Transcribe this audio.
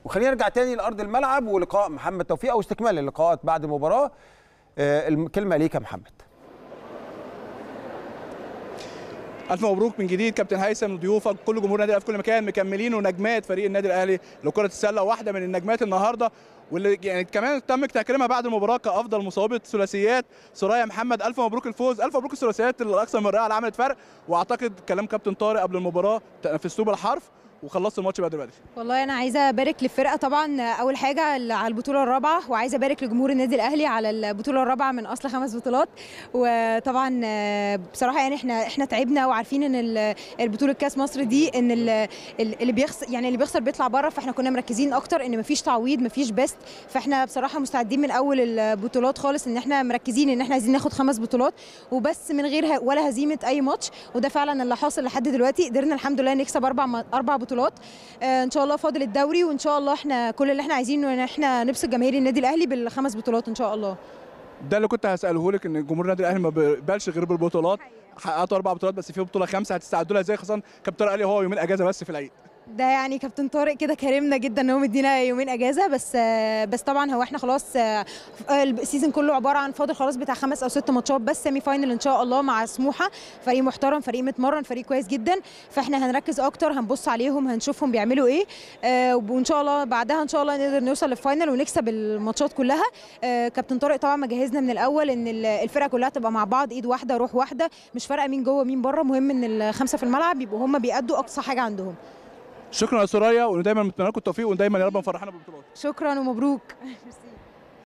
وخلينا نرجع تاني لارض الملعب ولقاء محمد توفيق او استكمال اللقاءات بعد المباراه آه، الكلمه ليك يا محمد الف مبروك من جديد كابتن هيثم ضيوفك كل جمهور النادي الاهلي في كل مكان مكملين ونجمات فريق النادي الاهلي لكره السله واحده من النجمات النهارده واللي يعني كمان تم تكريمها بعد المباراه كافضل مصوبه ثلاثيات سرايا محمد الف مبروك الفوز الف مبروك الثلاثيات اللي اكثر من رائعه اللي عملت فرق واعتقد كلام كابتن طارق قبل المباراه نفذتوه بالحرف وخلصت الماتش بدري بدري والله انا عايزه ابارك للفرقه طبعا اول حاجه على البطوله الرابعه وعايزه ابارك لجمهور النادي الاهلي على البطوله الرابعه من اصل خمس بطولات وطبعا آه، بصراحه يعني احنا احنا تعبنا وعارفين ان ال- البطوله كاس مصر دي ان ال- ال- اللي بيخسر يعني اللي بيخسر بيطلع بره فاحنا كنا مركزين اكتر ان مفيش تعويض مفيش بيست فاحنا بصراحه مستعدين من اول البطولات خالص ان احنا مركزين ان احنا عايزين ناخد خمس بطولات وبس من غير ه- ولا هزيمه اي ماتش وده فعلا اللي حاصل لحد دلوقتي قدرنا الحمد لله نكسب اربع م- اربع بطولات آه، ان شاء الله فاضل الدوري وان شاء الله احنا كل اللي احنا عايزينه ان احنا نبسط جماهير النادي الاهلي بالخمس بطولات ان شاء الله ده اللي كنت هساله لك ان جمهور النادي الاهلي ما بيقبلش غير بالبطولات حققتوا اربع بطولات بس في بطوله خمسه هتستعدوا لها ازاي خاصه كابتن طارق قال لي هو يومين اجازه بس في العيد ده يعني كابتن طارق كده كرمنا جدا ان هو مدينا يومين اجازه بس آه، بس طبعا هو احنا خلاص آه، آه، السيزون كله عباره عن فاضل خلاص بتاع خمس او ست ماتشات بس سيمي فاينل ان شاء الله مع سموحه فريق محترم فريق متمرن فريق كويس جدا فاحنا هنركز اكتر هنبص عليهم هنشوفهم بيعملوا ايه آه، وان شاء الله بعدها ان شاء الله نقدر نوصل للفاينل ونكسب الماتشات كلها آه، كابتن طارق طبعا مجهزنا من الاول ان ال- الفرقه كلها تبقى مع بعض ايد واحده روح واحده مش فارقه مين جوه مين بره مهم ان الخمسه في الملعب يبقوا هم بيأدوا اقصى حاجه عندهم شكرا يا سوريا ودايما بنتمنى لكم التوفيق ودايما يا رب نفرحنا بالبطولات شكرا ومبروك